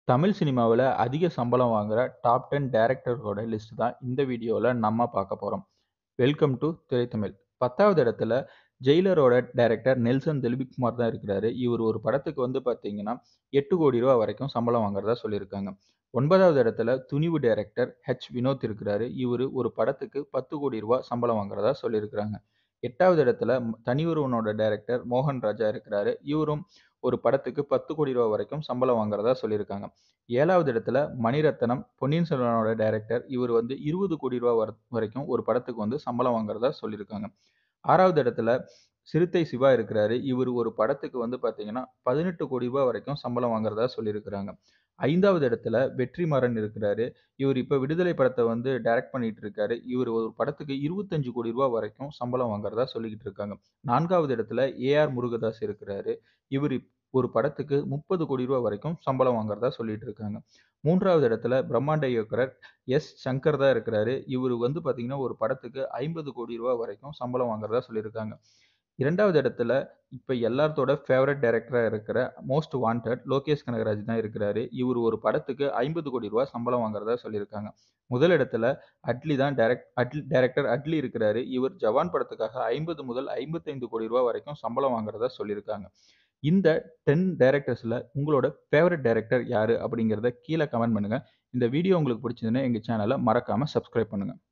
தமிழ் சினிமாவுல அதிக சம்பளம் வாங்குற டாப் 10 டைரக்டர்களோட லிஸ்ட் தான் இந்த வீடியோல நம்ம பார்க்க போறோம். Welcome to Thiraitamil. 10வது இடத்துல ஜெயிலரோட டைரக்டர் நெல்சன் திலீப்குமார் தான் இருக்கிறாரு. இவர் ஒரு படத்துக்கு வந்து பார்த்தீங்கன்னா, ரூ. 8,00,00,000 வரைக்கும் சம்பளம் வாங்குறதா சொல்லியிருக்காங்க. 9வது இடத்துல துணிவு டைரக்டர் ஹெச். வினோத் இருக்கிறாரு. இவரு ஒரு படத்துக்கு ரூ. 10,00,00,000 சம்பளம் வாங்குறதா சொல்லியிருக்காங்க. 8வது இடத்துல தனியொருவனோட டைரக்டர் மோகன் ராஜா இருக்கிறாரு. இவரும் ஒரு படத்துக்கு ரூ. 10,00,00,000 வரைக்கும் சம்பளம் வாங்குறதா சொல்லியிருக்காங்க. 7வது இடத்துல மணிரத்னம் பொன்னியின் செல்வனோட டைரக்டர். இவர் வந்து ரூ. 20,00,00,000 வர வரைக்கும் ஒரு படத்துக்கு வந்து சம்பளம் வாங்குறதா சொல்லியிருக்காங்க. 6வது இடத்துல சிறுத்தை சிவா இருக்கிறாரு. இவரு ஒரு படத்துக்கு வந்து பார்த்தீங்கன்னா, ரூ. 18,00,00,000 வரைக்கும் சம்பளம் வாங்குறதா சொல்லியிருக்கிறாங்க. 5வது இடத்துல வெற்றிமாறன் இருக்கிறாரு. இவரு இப்ப விடுதலை படத்த வந்து டைரக்ட் பண்ணிட்டு இருக்காரு. இவரு ஒரு படத்துக்கு ரூ. 25,00,00,000 வரைக்கும் சம்பளம் வாங்குறதா சொல்லிக்கிட்டு இருக்காங்க. 4வது இடத்துல ஏ.ஆர். முருகதாஸ் இருக்கிறாரு. இவரு ஒரு படத்துக்கு ரூ. 30,00,00,000 வரைக்கும் சம்பளம் வாங்குறதா சொல்லிட்டு இருக்காங்க. 3வது இடத்துல பிரம்மாண்ட இயக்குனர் எஸ். சங்கர் தான் இருக்கிறாரு. இவரு வந்து பார்த்தீங்கன்னா, ஒரு படத்துக்கு ரூ. 50,00,00,000 வரைக்கும் சம்பளம் வாங்குறதா சொல்லியிருக்காங்க. 2வது இடத்துல இப்ப எல்லாத்தோட ஃபேவரைட் டைரக்டரா இருக்கிற மோஸ்ட் வாண்டட் லோகேஷ் கனகராஜ் தான் இருக்கிறாரு. இவரு ஒரு படத்துக்கு ரூ. 50,00,00,000 சம்பளம் வாங்குறதா சொல்லியிருக்காங்க. முதல் இடத்துல அட்லி தான் டைரக்ட் அட்லி டைரக்டர் அட்லி இருக்கிறாரு. இவர் ஜவான் படத்துக்காக ரூ. 50 முதல் ரூ. 55,00,00,000 வரைக்கும் சம்பளம் வாங்குறதா சொல்லியிருக்காங்க. இந்த 10 டைரக்டர்ஸ்ல உங்களோட ஃபேவரைட் டைரக்டர் யாரு? அப்படிங்கிறத கீழ கமெண்ட் பண்ணுங்க. இந்த வீடியோ உங்களுக்கு பிடிச்சதுன்னா எங்க சேனல மறக்காம சப்ஸ்கிரைப் பண்ணுங்க.